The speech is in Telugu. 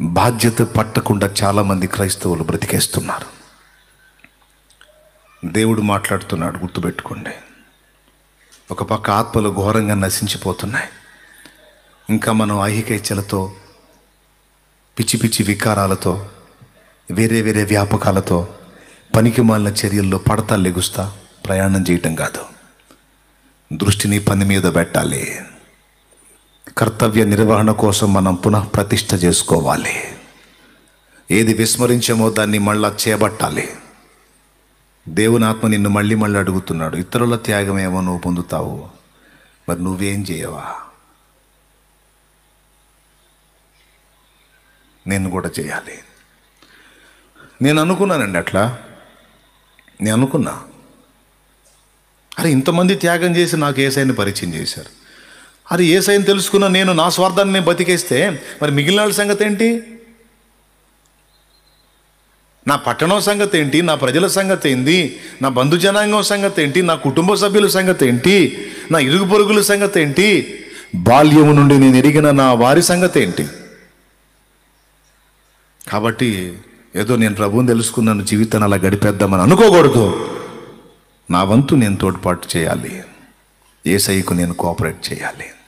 బాధ్యత పట్టకుండా చాలామంది క్రైస్తవులు బ్రతికేస్తున్నారు దేవుడు మాట్లాడుతున్నాడు గుర్తుపెట్టుకోండి ఒక పక్క ఆత్మలు ఘోరంగా నశించిపోతున్నాయి ఇంకా మనం ఐహిక ఇచ్చలతో పిచ్చి పిచ్చి వికారాలతో వేరే వేరే వ్యాపకాలతో పనికి మాలిన చర్యల్లో పడతా లెగుస్తా ప్రయాణం చేయటం కాదు దృష్టిని పని మీద పెట్టాలి కర్తవ్య నిర్వహణ కోసం మనం పునః ప్రతిష్ట చేసుకోవాలి ఏది విస్మరించామో దాన్ని మళ్ళా చేపట్టాలి దేవుని ఆత్మ నిన్ను మళ్ళీ మళ్ళీ అడుగుతున్నాడు ఇతరుల త్యాగం ఏమో నువ్వు పొందుతావు మరి నువ్వేం చేయవా నేను కూడా చేయాలి నేను అనుకున్నానండి అట్లా నేను అనుకున్నా అరే ఇంతమంది త్యాగం చేసి నాకు ఏసైని పరిచయం చేశారు అరే ఏసైని తెలుసుకున్న నేను నా స్వార్థాన్ని నేను బతికేస్తే మరి మిగిలిన వాళ్ళ సంగతి ఏంటి నా పట్టణం సంగతి ఏంటి నా ప్రజల సంగతి ఏంటి నా బంధు జనాంగం సంగతి ఏంటి నా కుటుంబ సభ్యుల సంగతి ఏంటి నా ఇరుగు పొరుగుల సంగతి ఏంటి బాల్యము నుండి నేను ఎరిగిన నా వారి సంగతి ఏంటి కాబట్టి ఏదో నేను ప్రభువుని తెలుసుకున్నాను జీవితాన్ని అలా గడిపేద్దామని అనుకోకూడదు నా వంతు నేను తోడ్పాటు చేయాలి ఏసైకు నేను కోఆపరేట్ చేయాలి